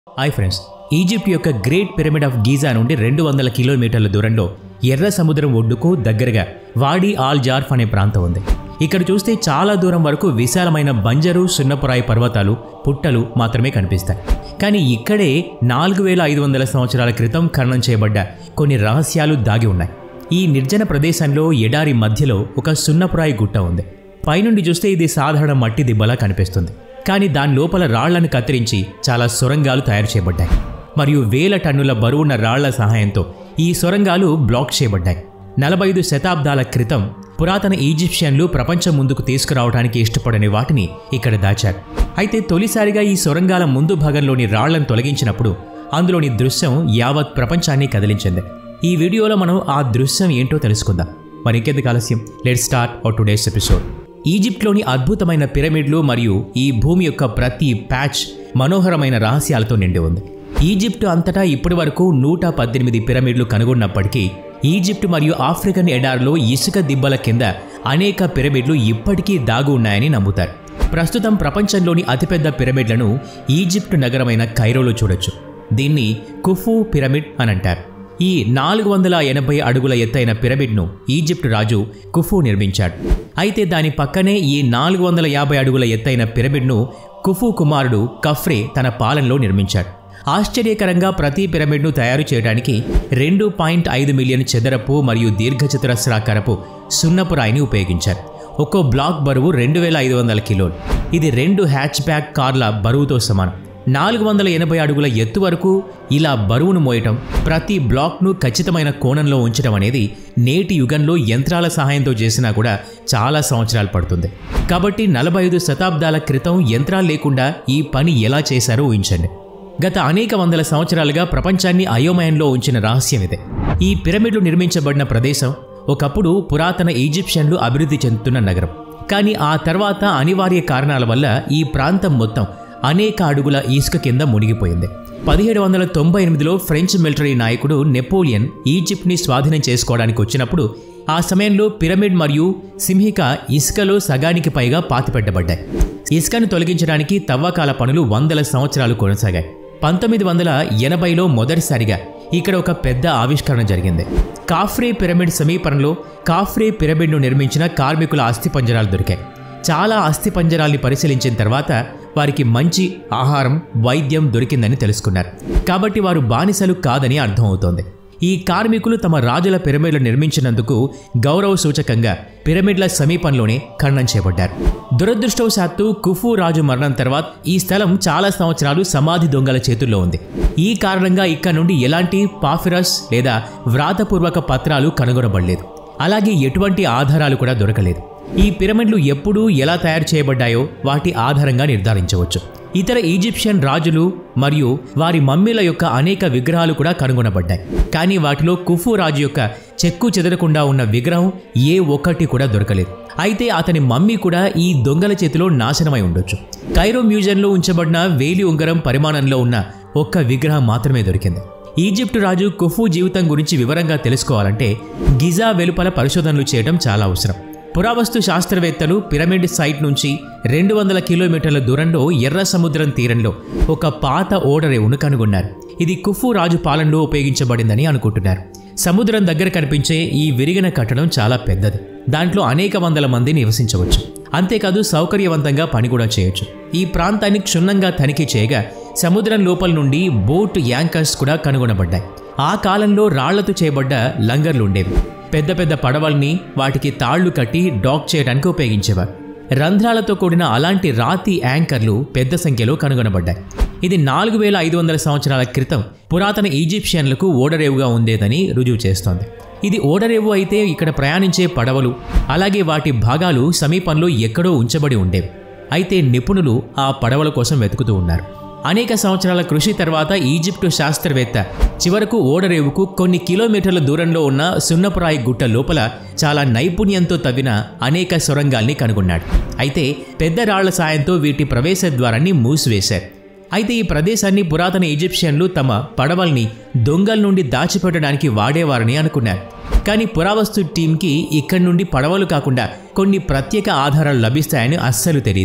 hi friends Egypt యొక్క great pyramid of Giza నుండి రెండు వందల కిలోమీటర్ల దూరంలో ఎర్ర సముద్రం ఒడ్డుకు దగ్గరగా వాడి ఆల్ జార్ఫ్ అనే ప్రాంతం ఉంది ఇక్కడ చూస్తే చాలా దూరం వరకు విశాలమైన బంజరు సున్నపురాయి పర్వతాలు పుట్టలు మాత్రమే కనిపిస్తాయి కానీ ఇక్కడే నాలుగు వేల ఐదు వందల సంవత్సరాల క్రితం ఖననం చేయబడ్డ కొన్ని రహస్యాలు దాగి ఉన్నాయి ఈ నిర్జన ప్రదేశంలో ఎడారి మధ్యలో ఒక సున్నపురాయి గుట్ట ఉంది పైనుండి చూస్తే ఇది సాధారణ మట్టి దిబ్బలా కనిపిస్తుంది కానీ దాని లోపల రాళ్లను కత్తిరించి చాలా సొరంగాలు తయారు చేయబడ్డాయి మరియు వేల టన్నుల బరువున్న రాళ్ల సహాయంతో ఈ సొరంగాలు బ్లాక్ చేయబడ్డాయి నలభై ఐదు శతాబ్దాల క్రితం పురాతన ఈజిప్షియన్లు ప్రపంచం ముందుకు తీసుకురావడానికి ఇష్టపడని వాటిని ఇక్కడ దాచారు అయితే తొలిసారిగా ఈ సొరంగాల ముందు భాగంలోని రాళ్లను తొలగించినప్పుడు అందులోని దృశ్యం యావత్ ప్రపంచాన్ని కదిలించింది ఈ వీడియోలో మనం ఆ దృశ్యం ఏంటో తెలుసుకుందాం మరి ఇంకెందుకు ఆలస్యం లెట్ స్టార్ట్ ఓ టుడేస్ ఎపిసోడ్ ఈజిప్ట్లోని అద్భుతమైన పిరమిడ్లు మరియు ఈ భూమి యొక్క ప్రతి ప్యాచ్ మనోహరమైన రహస్యాలతో నిండి ఉంది ఈజిప్ట్ అంతటా ఇప్పటి వరకు నూట పద్దెనిమిది పిరమిడ్లు కనుగొన్నప్పటికీ ఈజిప్ట్ మరియు ఆఫ్రికన్ ఎడార్లో ఇసుక దిబ్బల కింద అనేక పిరమిడ్లు ఇప్పటికీ దాగు ఉన్నాయని నమ్ముతారు ప్రస్తుతం ప్రపంచంలోని అతిపెద్ద పిరమిడ్లను ఈజిప్ట్ నగరమైన కైరోలో చూడొచ్చు దీన్ని కుఫు పిరమిడ్ అని అంటారు ఈ నాలుగు వందల ఎనభై అడుగుల ఎత్తైన పిరమిడ్ను ఈజిప్ట్ రాజు కుఫు నిర్మించాడు అయితే దాని పక్కనే ఈ నాలుగు వందల యాభై అడుగుల ఎత్తైన పిరమిడ్ను కుఫు కుమారుడు కఫ్రే తన పాలనలో నిర్మించాడు ఆశ్చర్యకరంగా ప్రతి పిరమిడ్ను తయారు చేయడానికి రెండు పాయింట్ ఐదు మిలియన్ చదరపు మరియు దీర్ఘచతురస్రాకారపు సున్నపు రాయిని ఉపయోగించారు ఒక్కో బ్లాక్ బరువు రెండు వేల ఐదు వందల కిలోలు ఇది రెండు హ్యాచ్ బ్యాక్ కార్ల బరువుతో సమానం నాలుగు వందల ఎనభై అడుగుల ఎత్తు వరకు ఇలా బరువును మోయటం ప్రతి బ్లాక్ను ఖచ్చితమైన కోణంలో ఉంచడం అనేది నేటి యుగంలో యంత్రాల సహాయంతో చేసినా కూడా చాలా సంవత్సరాలు పడుతుంది కాబట్టి నలభై ఐదు శతాబ్దాల క్రితం యంత్రాలు లేకుండా ఈ పని ఎలా చేశారో ఊహించండి గత అనేక వందల సంవత్సరాలుగా ప్రపంచాన్ని అయోమయంలో ఉంచిన రహస్యం ఇదే ఈ పిరమిడ్లు నిర్మించబడిన ప్రదేశం ఒకప్పుడు పురాతన ఈజిప్షియన్లు అభివృద్ధి చెందుతున్న నగరం కానీ ఆ తర్వాత అనివార్య కారణాల వల్ల ఈ ప్రాంతం మొత్తం అనేక అడుగుల ఇసుక కింద మునిగిపోయింది పదిహేడు వందల తొంభై ఎనిమిదిలో ఫ్రెంచ్ మిలిటరీ నాయకుడు నెపోలియన్ ఈజిప్ట్ని స్వాధీనం చేసుకోవడానికి వచ్చినప్పుడు ఆ సమయంలో పిరమిడ్ మరియు సింహిక ఇసుకలో సగానికి పైగా పాతిపెట్టబడ్డాయి ఇసుకను తొలగించడానికి తవ్వకాల పనులు వందల సంవత్సరాలు కొనసాగాయి పంతొమ్మిది వందల ఎనభైలో మొదటిసారిగా ఇక్కడ ఒక పెద్ద ఆవిష్కరణ జరిగింది కాఫ్రే పిరమిడ్ సమీపంలో కాఫ్రే పిరమిడ్ను నిర్మించిన కార్మికుల అస్థిపంజరాలు దొరికాయి చాలా అస్థిపంజరాల్ని పరిశీలించిన తర్వాత వారికి మంచి ఆహారం వైద్యం దొరికిందని తెలుసుకున్నారు కాబట్టి వారు బానిసలు కాదని అర్థమవుతోంది ఈ కార్మికులు తమ రాజుల పిరమిడ్లు నిర్మించినందుకు గౌరవ సూచకంగా పిరమిడ్ల సమీపంలోనే ఖననం చేయబడ్డారు దురదృష్టవశాత్తు కుఫు రాజు మరణం తర్వాత ఈ స్థలం చాలా సంవత్సరాలు సమాధి దొంగల చేతుల్లో ఉంది ఈ కారణంగా ఇక్కడ నుండి ఎలాంటి పాఫిరస్ లేదా వ్రాతపూర్వక పత్రాలు కనుగొనబడలేదు అలాగే ఎటువంటి ఆధారాలు కూడా దొరకలేదు ఈ పిరమిడ్లు ఎప్పుడు ఎలా తయారు చేయబడ్డాయో వాటి ఆధారంగా నిర్ధారించవచ్చు ఇతర ఈజిప్షియన్ రాజులు మరియు వారి మమ్మీల యొక్క అనేక విగ్రహాలు కూడా కనుగొనబడ్డాయి కానీ వాటిలో కుఫు రాజు యొక్క చెక్కు చెదరకుండా ఉన్న విగ్రహం ఏ ఒక్కటి కూడా దొరకలేదు అయితే అతని మమ్మీ కూడా ఈ దొంగల చేతిలో నాశనమై ఉండొచ్చు కైరో మ్యూజియంలో ఉంచబడిన వేలి ఉంగరం పరిమాణంలో ఉన్న ఒక్క విగ్రహం మాత్రమే దొరికింది ఈజిప్టు రాజు కుఫు జీవితం గురించి వివరంగా తెలుసుకోవాలంటే గిజా వెలుపల పరిశోధనలు చేయడం చాలా అవసరం పురావస్తు శాస్త్రవేత్తలు పిరమిడ్ సైట్ నుంచి రెండు వందల కిలోమీటర్ల దూరంలో ఎర్ర సముద్రం తీరంలో ఒక పాత ఓడరేవును కనుగొన్నారు ఇది కుఫు రాజు పాలనలో ఉపయోగించబడిందని అనుకుంటున్నారు సముద్రం దగ్గర కనిపించే ఈ విరిగిన కట్టడం చాలా పెద్దది దాంట్లో అనేక వందల మంది నివసించవచ్చు అంతేకాదు సౌకర్యవంతంగా పని కూడా చేయొచ్చు ఈ ప్రాంతాన్ని క్షుణ్ణంగా తనిఖీ చేయగా సముద్రం లోపల నుండి బోట్ యాంకర్స్ కూడా కనుగొనబడ్డాయి ఆ కాలంలో రాళ్లతో చేయబడ్డ లంగర్లు ఉండేవి పెద్ద పెద్ద పడవల్ని వాటికి తాళ్లు కట్టి డాక్ చేయడానికి ఉపయోగించేవారు రంధ్రాలతో కూడిన అలాంటి రాతి యాంకర్లు పెద్ద సంఖ్యలో కనుగొనబడ్డాయి ఇది నాలుగు వేల ఐదు వందల సంవత్సరాల క్రితం పురాతన ఈజిప్షియన్లకు ఓడరేవుగా ఉండేదని రుజువు చేస్తోంది ఇది ఓడరేవు అయితే ఇక్కడ ప్రయాణించే పడవలు అలాగే వాటి భాగాలు సమీపంలో ఎక్కడో ఉంచబడి ఉండేవి అయితే నిపుణులు ఆ పడవల కోసం వెతుకుతూ ఉన్నారు అనేక సంవత్సరాల కృషి తర్వాత ఈజిప్టు శాస్త్రవేత్త చివరకు ఓడరేవుకు కొన్ని కిలోమీటర్ల దూరంలో ఉన్న సున్నపురాయి గుట్ట లోపల చాలా నైపుణ్యంతో తవ్విన అనేక సొరంగాల్ని కనుగొన్నాడు అయితే పెద్ద రాళ్ల సాయంతో వీటి ప్రవేశ ద్వారాన్ని మూసివేశారు అయితే ఈ ప్రదేశాన్ని పురాతన ఈజిప్షియన్లు తమ పడవల్ని దొంగల నుండి దాచిపెట్టడానికి వాడేవారని అనుకున్నారు కానీ పురావస్తు టీంకి ఇక్కడి నుండి పడవలు కాకుండా కొన్ని ప్రత్యేక ఆధారాలు లభిస్తాయని అస్సలు తెలియదు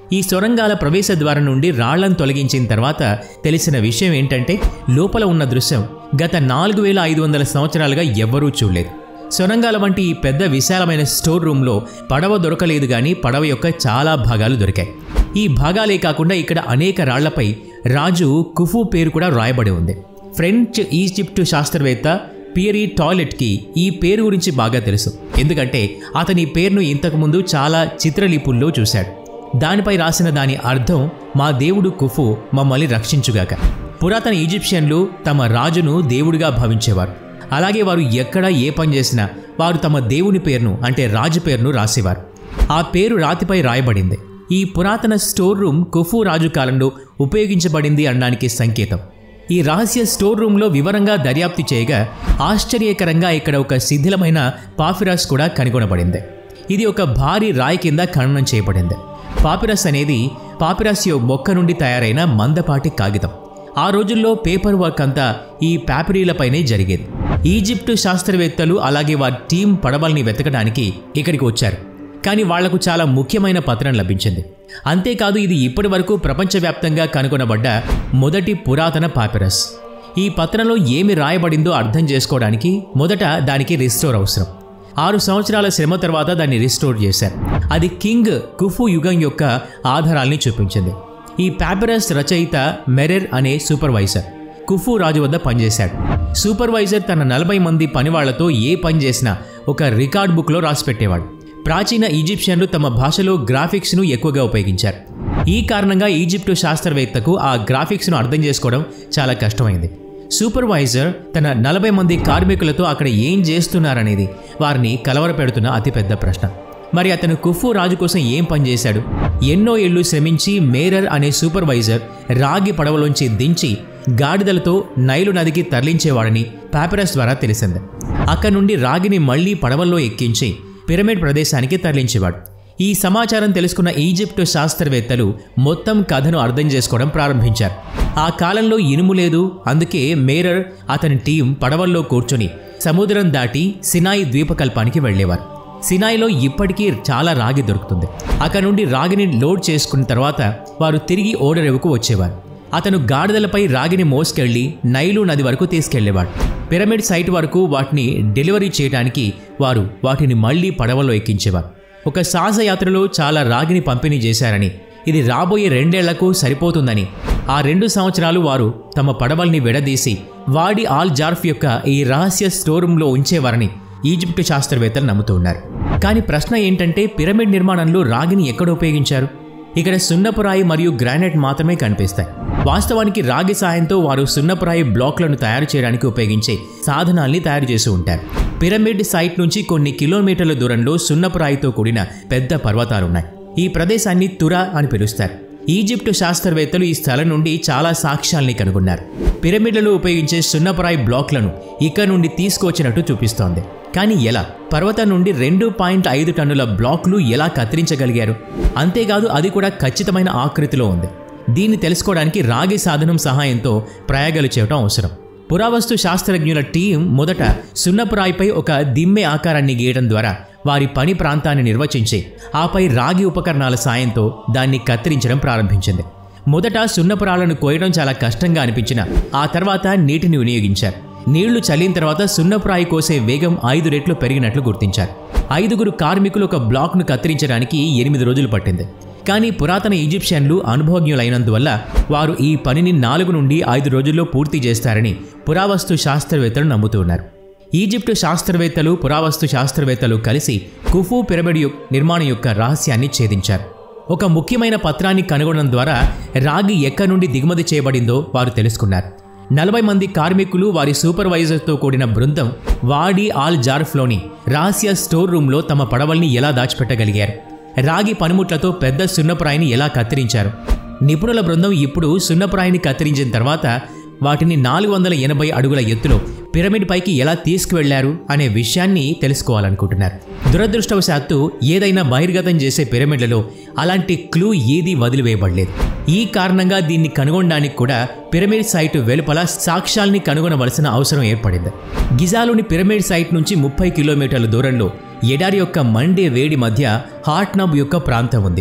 ఈ సొరంగాల ప్రవేశ ద్వారం నుండి రాళ్లను తొలగించిన తర్వాత తెలిసిన విషయం ఏంటంటే లోపల ఉన్న దృశ్యం గత నాలుగు వేల ఐదు వందల సంవత్సరాలుగా ఎవ్వరూ చూడలేదు సొరంగాల వంటి ఈ పెద్ద విశాలమైన స్టోర్ రూమ్లో పడవ దొరకలేదు గాని పడవ యొక్క చాలా భాగాలు దొరికాయి ఈ భాగాలే కాకుండా ఇక్కడ అనేక రాళ్లపై రాజు కుఫు పేరు కూడా రాయబడి ఉంది ఫ్రెంచ్ ఈజిప్టు శాస్త్రవేత్త పియరీ టాయిలెట్కి ఈ పేరు గురించి బాగా తెలుసు ఎందుకంటే అతని పేరును ఇంతకుముందు చాలా చిత్రలిపుల్లో చూశాడు దానిపై రాసిన దాని అర్థం మా దేవుడు కుఫు మమ్మల్ని రక్షించుగాక పురాతన ఈజిప్షియన్లు తమ రాజును దేవుడిగా భావించేవారు అలాగే వారు ఎక్కడ ఏ పని చేసినా వారు తమ దేవుని పేరును అంటే రాజు పేరును రాసేవారు ఆ పేరు రాతిపై రాయబడింది ఈ పురాతన స్టోర్ రూమ్ కుఫు రాజు కాలంలో ఉపయోగించబడింది అనడానికి సంకేతం ఈ రహస్య స్టోర్ రూమ్లో వివరంగా దర్యాప్తు చేయగా ఆశ్చర్యకరంగా ఇక్కడ ఒక శిథిలమైన పాఫిరాస్ కూడా కనుగొనబడింది ఇది ఒక భారీ రాయి కింద ఖననం చేయబడింది పాపిరస్ అనేది పాపిరస్యో మొక్క నుండి తయారైన మందపాటి కాగితం ఆ రోజుల్లో పేపర్ వర్క్ అంతా ఈ ప్యాపిరీలపైనే జరిగేది ఈజిప్టు శాస్త్రవేత్తలు అలాగే వారి టీం పడవల్ని వెతకడానికి ఇక్కడికి వచ్చారు కానీ వాళ్లకు చాలా ముఖ్యమైన పత్రం లభించింది అంతేకాదు ఇది ఇప్పటి వరకు ప్రపంచవ్యాప్తంగా కనుగొనబడ్డ మొదటి పురాతన పాపిరస్ ఈ పత్రంలో ఏమి రాయబడిందో అర్థం చేసుకోవడానికి మొదట దానికి రిస్టోర్ అవసరం ఆరు సంవత్సరాల శ్రమ తర్వాత దాన్ని రిస్టోర్ చేశారు అది కింగ్ కుఫు యుగం యొక్క ఆధారాల్ని చూపించింది ఈ పాపిరస్ రచయిత మెరెర్ అనే సూపర్వైజర్ కుఫు రాజు వద్ద పనిచేశాడు సూపర్వైజర్ తన నలభై మంది పనివాళ్లతో ఏ పని చేసినా ఒక రికార్డ్ బుక్లో రాసిపెట్టేవాడు ప్రాచీన ఈజిప్షియన్లు తమ భాషలో గ్రాఫిక్స్ను ఎక్కువగా ఉపయోగించారు ఈ కారణంగా ఈజిప్టు శాస్త్రవేత్తకు ఆ గ్రాఫిక్స్ను అర్థం చేసుకోవడం చాలా కష్టమైంది సూపర్వైజర్ తన నలభై మంది కార్మికులతో అక్కడ ఏం చేస్తున్నారనేది వారిని కలవరపెడుతున్న అతిపెద్ద ప్రశ్న మరి అతను కుఫు రాజు కోసం ఏం పనిచేశాడు ఎన్నో ఏళ్లు శ్రమించి మేరర్ అనే సూపర్వైజర్ రాగి పడవలోంచి దించి గాడిదలతో నైలు నదికి తరలించేవాడని పాపిరస్ ద్వారా తెలిసింది అక్కడి నుండి రాగిని మళ్లీ పడవల్లో ఎక్కించి పిరమిడ్ ప్రదేశానికి తరలించేవాడు ఈ సమాచారం తెలుసుకున్న ఈజిప్టు శాస్త్రవేత్తలు మొత్తం కథను అర్థం చేసుకోవడం ప్రారంభించారు ఆ కాలంలో ఇనుము లేదు అందుకే మేరర్ అతని టీం పడవల్లో కూర్చొని సముద్రం దాటి సినాయి ద్వీపకల్పానికి వెళ్లేవారు సినాయిలో ఇప్పటికీ చాలా రాగి దొరుకుతుంది అక్కడ నుండి రాగిని లోడ్ చేసుకున్న తర్వాత వారు తిరిగి ఓడరేవుకు వచ్చేవారు అతను గాడిదలపై రాగిని మోసుకెళ్లి నైలు నది వరకు తీసుకెళ్లేవాడు పిరమిడ్ సైట్ వరకు వాటిని డెలివరీ చేయడానికి వారు వాటిని మళ్లీ పడవలో ఎక్కించేవారు ఒక సాహసయాత్రలో చాలా రాగిని పంపిణీ చేశారని ఇది రాబోయే రెండేళ్లకు సరిపోతుందని ఆ రెండు సంవత్సరాలు వారు తమ పడవల్ని విడదీసి వాడి ఆల్ జార్ఫ్ యొక్క ఈ రహస్య స్టోరూంలో ఉంచేవారని ఈజిప్టు శాస్త్రవేత్తలు నమ్ముతూ ఉన్నారు కానీ ప్రశ్న ఏంటంటే పిరమిడ్ నిర్మాణంలో రాగిని ఎక్కడ ఉపయోగించారు ఇక్కడ సున్నపురాయి మరియు గ్రానైట్ మాత్రమే కనిపిస్తాయి వాస్తవానికి రాగి సాయంతో వారు సున్నపురాయి బ్లాక్లను తయారు చేయడానికి ఉపయోగించే సాధనాల్ని తయారు చేసి ఉంటారు పిరమిడ్ సైట్ నుంచి కొన్ని కిలోమీటర్ల దూరంలో సున్నపురాయితో కూడిన పెద్ద పర్వతాలున్నాయి ఈ ప్రదేశాన్ని తురా అని పిలుస్తారు ఈజిప్టు శాస్త్రవేత్తలు ఈ స్థలం నుండి చాలా సాక్ష్యాల్ని కనుగొన్నారు పిరమిడ్లలో ఉపయోగించే సున్నపురాయి బ్లాక్లను ఇక్కడ నుండి తీసుకువచ్చినట్టు చూపిస్తోంది కానీ ఎలా పర్వతం నుండి రెండు పాయింట్ ఐదు టన్నుల బ్లాక్లు ఎలా కత్తిరించగలిగారు అంతేకాదు అది కూడా ఖచ్చితమైన ఆకృతిలో ఉంది దీన్ని తెలుసుకోవడానికి రాగి సాధనం సహాయంతో ప్రయోగాలు చేయడం అవసరం పురావస్తు శాస్త్రజ్ఞుల టీం మొదట సున్నపురాయిపై ఒక దిమ్మె ఆకారాన్ని గీయడం ద్వారా వారి పని ప్రాంతాన్ని నిర్వచించి ఆపై రాగి ఉపకరణాల సాయంతో దాన్ని కత్తిరించడం ప్రారంభించింది మొదట సున్నపురాలను కోయడం చాలా కష్టంగా అనిపించిన ఆ తర్వాత నీటిని వినియోగించారు నీళ్లు చల్లిన తర్వాత సున్నపురాయి కోసే వేగం ఐదు రెట్లు పెరిగినట్లు గుర్తించారు ఐదుగురు కార్మికులు ఒక బ్లాక్ను కత్తిరించడానికి ఎనిమిది రోజులు పట్టింది కానీ పురాతన ఈజిప్షియన్లు అనుభవజ్ఞులైనందువల్ల వారు ఈ పనిని నాలుగు నుండి ఐదు రోజుల్లో పూర్తి చేస్తారని పురావస్తు శాస్త్రవేత్తలు నమ్ముతూ ఉన్నారు ఈజిప్టు శాస్త్రవేత్తలు పురావస్తు శాస్త్రవేత్తలు కలిసి కుఫు పిరమిడ్ యొక్- నిర్మాణం యొక్క రహస్యాన్ని ఛేదించారు ఒక ముఖ్యమైన పత్రాన్ని కనుగొనడం ద్వారా రాగి ఎక్కడి నుండి దిగుమతి చేయబడిందో వారు తెలుసుకున్నారు నలభై మంది కార్మికులు వారి సూపర్వైజర్తో కూడిన బృందం వాడి ఆల్ జార్ఫ్లోని రహస్య స్టోర్ రూమ్లో తమ పడవల్ని ఎలా దాచిపెట్టగలిగారు రాగి పనిముట్లతో పెద్ద సున్నపురాయిని ఎలా కత్తిరించారు నిపుణుల బృందం ఇప్పుడు సున్నపురాయిని కత్తిరించిన తర్వాత వాటిని నాలుగు వందల ఎనభై అడుగుల ఎత్తులో పిరమిడ్ పైకి ఎలా తీసుకువెళ్లారు అనే విషయాన్ని తెలుసుకోవాలనుకుంటున్నారు దురదృష్టవశాత్తు ఏదైనా బహిర్గతం చేసే పిరమిడ్లలో అలాంటి క్లూ ఏదీ వదిలివేయబడలేదు ఈ కారణంగా దీన్ని కనుగొనడానికి కూడా పిరమిడ్ సైట్ వెలుపల సాక్ష్యాల్ని కనుగొనవలసిన అవసరం ఏర్పడింది గిజాలోని పిరమిడ్ సైట్ నుంచి ముప్పై కిలోమీటర్ల దూరంలో ఎడారి యొక్క మండే వేడి మధ్య హాట్ నబ్ యొక్క ప్రాంతం ఉంది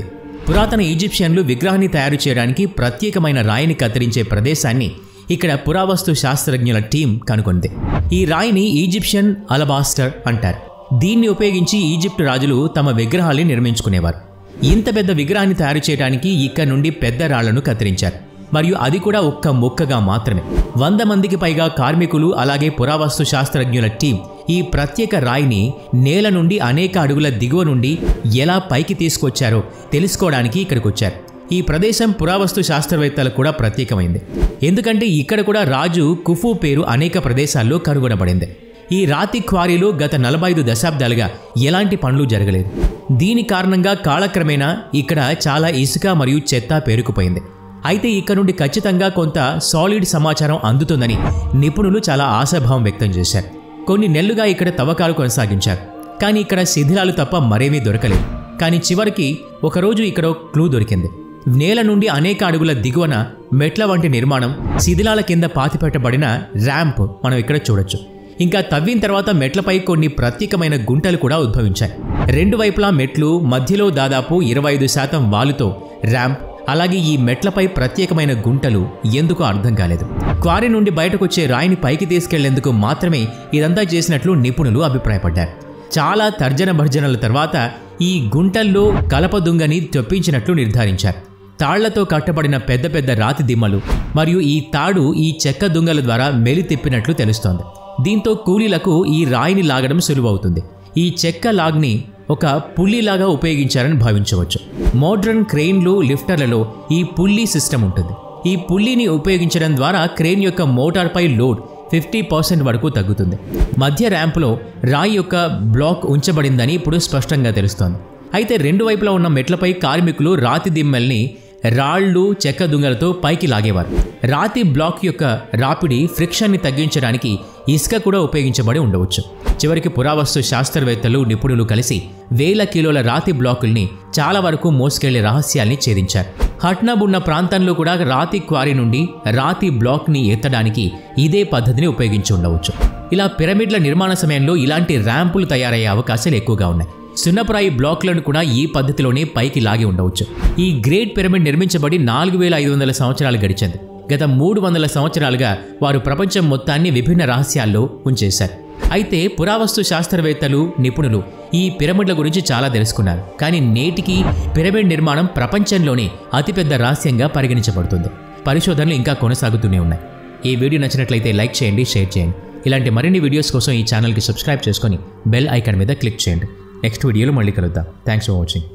పురాతన ఈజిప్షియన్లు విగ్రహాన్ని తయారు చేయడానికి ప్రత్యేకమైన రాయిని కత్తిరించే ప్రదేశాన్ని ఇక్కడ పురావస్తు శాస్త్రజ్ఞుల టీం కనుగొంది ఈ రాయిని ఈజిప్షియన్ అలబాస్టర్ అంటారు దీన్ని ఉపయోగించి ఈజిప్ట్ రాజులు తమ విగ్రహాల్ని నిర్మించుకునేవారు ఇంత పెద్ద విగ్రహాన్ని తయారు చేయడానికి ఇక్కడ నుండి పెద్ద రాళ్లను కత్తిరించారు మరియు అది కూడా ఒక్క ముక్కగా మాత్రమే వంద మందికి పైగా కార్మికులు అలాగే పురావస్తు శాస్త్రజ్ఞుల టీం ఈ ప్రత్యేక రాయిని నేల నుండి అనేక అడుగుల దిగువ నుండి ఎలా పైకి తీసుకొచ్చారో తెలుసుకోవడానికి ఇక్కడికి వచ్చారు ఈ ప్రదేశం పురావస్తు శాస్త్రవేత్తలకు కూడా ప్రత్యేకమైంది ఎందుకంటే ఇక్కడ కూడా రాజు కుఫు పేరు అనేక ప్రదేశాల్లో కనుగొనబడింది ఈ రాతి క్వారీలో గత నలభై ఐదు దశాబ్దాలుగా ఎలాంటి పనులు జరగలేదు దీని కారణంగా కాలక్రమేణా ఇక్కడ చాలా ఇసుక మరియు చెత్త పేరుకుపోయింది అయితే ఇక్కడ నుండి ఖచ్చితంగా కొంత సాలిడ్ సమాచారం అందుతుందని నిపుణులు చాలా ఆశాభావం వ్యక్తం చేశారు కొన్ని నెలలుగా ఇక్కడ తవ్వకాలు కొనసాగించారు కానీ ఇక్కడ శిథిలాలు తప్ప మరేమీ దొరకలేదు కానీ చివరికి ఒకరోజు ఇక్కడ క్లూ దొరికింది నేల నుండి అనేక అడుగుల దిగువన మెట్ల వంటి నిర్మాణం శిథిలాల కింద పాతిపెట్టబడిన ర్యాంప్ మనం ఇక్కడ చూడొచ్చు ఇంకా తవ్విన తర్వాత మెట్లపై కొన్ని ప్రత్యేకమైన గుంటలు కూడా ఉద్భవించాయి రెండు వైపులా మెట్లు మధ్యలో దాదాపు ఇరవై ఐదు శాతం వాలుతో ర్యాంప్ అలాగే ఈ మెట్లపై ప్రత్యేకమైన గుంటలు ఎందుకో అర్థం కాలేదు క్వారీ నుండి బయటకొచ్చే రాయిని పైకి తీసుకెళ్లేందుకు మాత్రమే ఇదంతా చేసినట్లు నిపుణులు అభిప్రాయపడ్డారు చాలా తర్జన భర్జనల తర్వాత ఈ గుంటల్లో కలపదుంగని చొప్పించినట్లు నిర్ధారించారు తాళ్లతో కట్టబడిన పెద్ద పెద్ద రాతి దిమ్మలు మరియు ఈ తాడు ఈ చెక్క దుంగల ద్వారా మెలి తిప్పినట్లు తెలుస్తోంది దీంతో కూలీలకు ఈ రాయిని లాగడం సులువవుతుంది ఈ చెక్క లాగ్ని ఒక పుల్లిలాగా ఉపయోగించారని భావించవచ్చు మోడ్రన్ క్రెయిన్లు లిఫ్టర్లలో ఈ పుల్లీ సిస్టమ్ ఉంటుంది ఈ పుల్లీని ఉపయోగించడం ద్వారా క్రెయిన్ యొక్క మోటార్పై లోడ్ ఫిఫ్టీ పర్సెంట్ వరకు తగ్గుతుంది మధ్య ర్యాంపులో రాయి యొక్క బ్లాక్ ఉంచబడిందని ఇప్పుడు స్పష్టంగా తెలుస్తోంది అయితే రెండు వైపులా ఉన్న మెట్లపై కార్మికులు రాతి దిమ్మెల్ని రాళ్ళు చెక్క దుంగలతో పైకి లాగేవారు రాతి బ్లాక్ యొక్క రాపిడి ఫ్రిక్షన్ని తగ్గించడానికి ఇసుక కూడా ఉపయోగించబడి ఉండవచ్చు చివరికి పురావస్తు శాస్త్రవేత్తలు నిపుణులు కలిసి వేల కిలోల రాతి బ్లాకుల్ని చాలా వరకు మోసుకెళ్లే రహస్యాల్ని ఛేదించారు హట్నబ్ ఉన్న ప్రాంతంలో కూడా రాతి క్వారీ నుండి రాతి బ్లాక్ని ఎత్తడానికి ఇదే పద్ధతిని ఉపయోగించి ఉండవచ్చు ఇలా పిరమిడ్ల నిర్మాణ సమయంలో ఇలాంటి ర్యాంపులు తయారయ్యే అవకాశాలు ఎక్కువగా ఉన్నాయి సున్నప్రాయి బ్లాక్లను కూడా ఈ పద్ధతిలోనే పైకి లాగి ఉండవచ్చు ఈ గ్రేట్ పిరమిడ్ నిర్మించబడి నాలుగు వేల ఐదు వందల సంవత్సరాలు గడిచింది గత మూడు వందల సంవత్సరాలుగా వారు ప్రపంచం మొత్తాన్ని విభిన్న రహస్యాల్లో ఉంచేశారు అయితే పురావస్తు శాస్త్రవేత్తలు నిపుణులు ఈ పిరమిడ్ల గురించి చాలా తెలుసుకున్నారు కానీ నేటికి పిరమిడ్ నిర్మాణం ప్రపంచంలోనే అతిపెద్ద రహస్యంగా పరిగణించబడుతుంది పరిశోధనలు ఇంకా కొనసాగుతూనే ఉన్నాయి ఈ వీడియో నచ్చినట్లయితే లైక్ చేయండి షేర్ చేయండి ఇలాంటి మరిన్ని వీడియోస్ కోసం ఈ ఛానల్కి సబ్స్క్రైబ్ చేసుకొని బెల్ ఐకాన్ మీద క్లిక్ చేయండి నెక్స్ట్ వీడియోలో మళ్ళీ కలుద్దాం థ్యాంక్స్ ఫర్ వాచింగ్